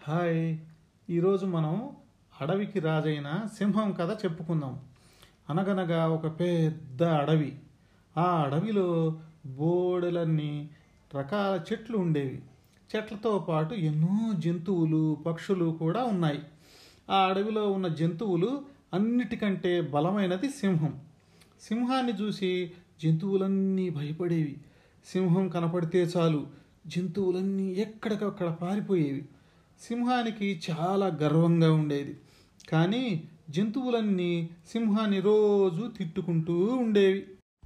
hi ఈరోజు మనం అడవికి రాజైన సింహం కథ చెప్పుకుందాం అనగనగా ఒక పెద్ద అడవి ఆ అడవిలో బోడెలన్నీ రకాల చెట్లు ఉండేవి చెట్లతో పాటు ఎన్నో జంతువులు పక్షులు కూడా ఉన్నాయి ఆ అడవిలో ఉన్న జంతువులు అన్నిటికంటే బలమైనది సింహం సింహాన్ని చూసి జంతువులన్నీ భయపడేవి సింహం కనపడితే చాలు జంతువులన్నీ ఎక్కడికక్కడ పారిపోయేవి సింహానికి చాలా గర్వంగా ఉండేది కానీ జంతువులన్నీ సింహాన్ని రోజు తిట్టుకుంటూ ఉండేవి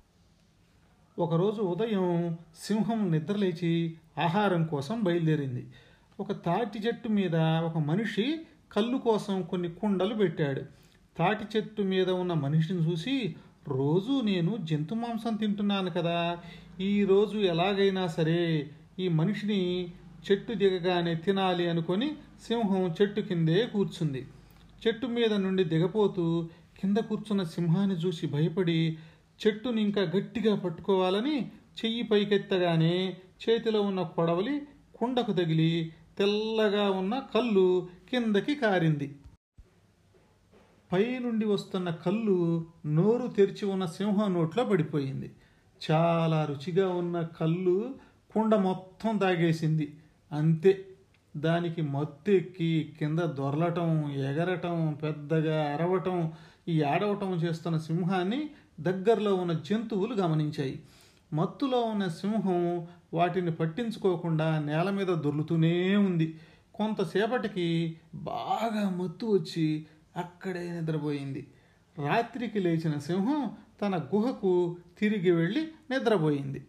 ఒకరోజు ఉదయం సింహం నిద్రలేచి ఆహారం కోసం బయలుదేరింది ఒక తాటి చెట్టు మీద ఒక మనిషి కళ్ళు కోసం కొన్ని కుండలు పెట్టాడు తాటి చెట్టు మీద ఉన్న మనిషిని చూసి రోజు నేను జంతు మాంసం తింటున్నాను కదా ఈరోజు ఎలాగైనా సరే ఈ మనిషిని చెట్టు దిగగానే తినాలి అనుకొని సింహం చెట్టు కిందే కూర్చుంది చెట్టు మీద నుండి దిగపోతూ కింద కూర్చున్న సింహాన్ని చూసి భయపడి చెట్టుని ఇంకా గట్టిగా పట్టుకోవాలని చెయ్యి పైకెత్తగానే చేతిలో ఉన్న కొడవలి కుండకు తగిలి తెల్లగా ఉన్న కళ్ళు కిందకి కారింది పై నుండి వస్తున్న కళ్ళు నోరు తెరిచి ఉన్న సింహం నోట్లో పడిపోయింది చాలా రుచిగా ఉన్న కళ్ళు కుండ మొత్తం తాగేసింది అంతే దానికి మత్తు ఎక్కి కింద దొరలటం ఎగరటం పెద్దగా అరవటం ఈ ఆడవటం చేస్తున్న సింహాన్ని దగ్గరలో ఉన్న జంతువులు గమనించాయి మత్తులో ఉన్న సింహం వాటిని పట్టించుకోకుండా నేల మీద దొర్లుతూనే ఉంది కొంతసేపటికి బాగా మత్తు వచ్చి అక్కడే నిద్రపోయింది రాత్రికి లేచిన సింహం తన గుహకు తిరిగి వెళ్ళి నిద్రపోయింది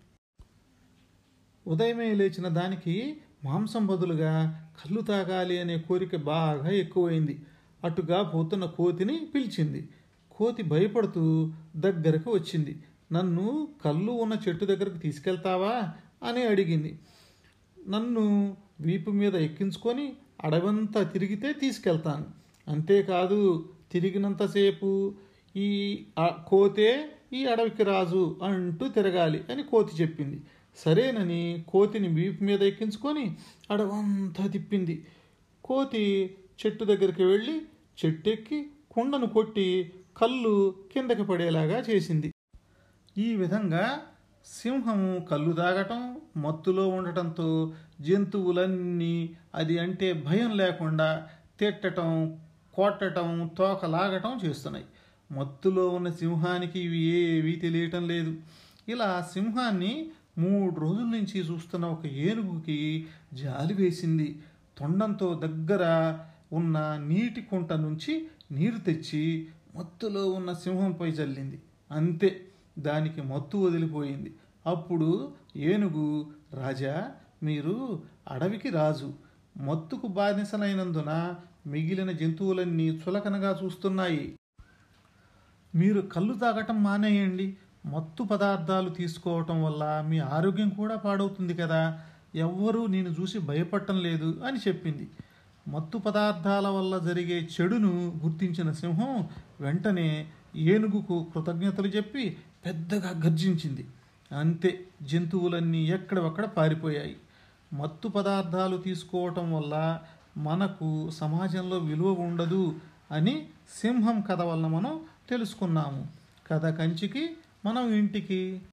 ఉదయమే లేచిన దానికి మాంసం బదులుగా కళ్ళు తాగాలి అనే కోరిక బాగా ఎక్కువైంది అటుగా పోతున్న కోతిని పిలిచింది కోతి భయపడుతూ దగ్గరకు వచ్చింది నన్ను కళ్ళు ఉన్న చెట్టు దగ్గరకు తీసుకెళ్తావా అని అడిగింది నన్ను వీపు మీద ఎక్కించుకొని అడవంతా తిరిగితే తీసుకెళ్తాను అంతేకాదు తిరిగినంతసేపు ఈ ఆ కోతే ఈ అడవికి రాజు అంటూ తిరగాలి అని కోతి చెప్పింది సరేనని కోతిని వీపు మీద ఎక్కించుకొని అడవంతా తిప్పింది కోతి చెట్టు దగ్గరికి వెళ్ళి చెట్టెక్కి కుండను కొట్టి కళ్ళు కిందకి పడేలాగా చేసింది ఈ విధంగా సింహము కళ్ళు తాగటం మత్తులో ఉండటంతో జంతువులన్నీ అది అంటే భయం లేకుండా తిట్టటం కొట్టటం తోక లాగటం చేస్తున్నాయి మత్తులో ఉన్న సింహానికి ఇవి ఏవీ తెలియటం లేదు ఇలా సింహాన్ని మూడు రోజుల నుంచి చూస్తున్న ఒక ఏనుగుకి జాలి వేసింది తొండంతో దగ్గర ఉన్న నీటి కుంట నుంచి నీరు తెచ్చి మత్తులో ఉన్న సింహంపై చల్లింది అంతే దానికి మత్తు వదిలిపోయింది అప్పుడు ఏనుగు రాజా మీరు అడవికి రాజు మత్తుకు బానిసలైనందున మిగిలిన జంతువులన్నీ చులకనగా చూస్తున్నాయి మీరు కళ్ళు తాగటం మానేయండి మత్తు పదార్థాలు తీసుకోవటం వల్ల మీ ఆరోగ్యం కూడా పాడవుతుంది కదా ఎవ్వరూ నేను చూసి భయపడటం లేదు అని చెప్పింది మత్తు పదార్థాల వల్ల జరిగే చెడును గుర్తించిన సింహం వెంటనే ఏనుగుకు కృతజ్ఞతలు చెప్పి పెద్దగా గర్జించింది అంతే జంతువులన్నీ ఎక్కడొక్కడ పారిపోయాయి మత్తు పదార్థాలు తీసుకోవటం వల్ల మనకు సమాజంలో విలువ ఉండదు అని సింహం కథ వల్ల మనం తెలుసుకున్నాము కథ కంచికి మనం ఇంటికి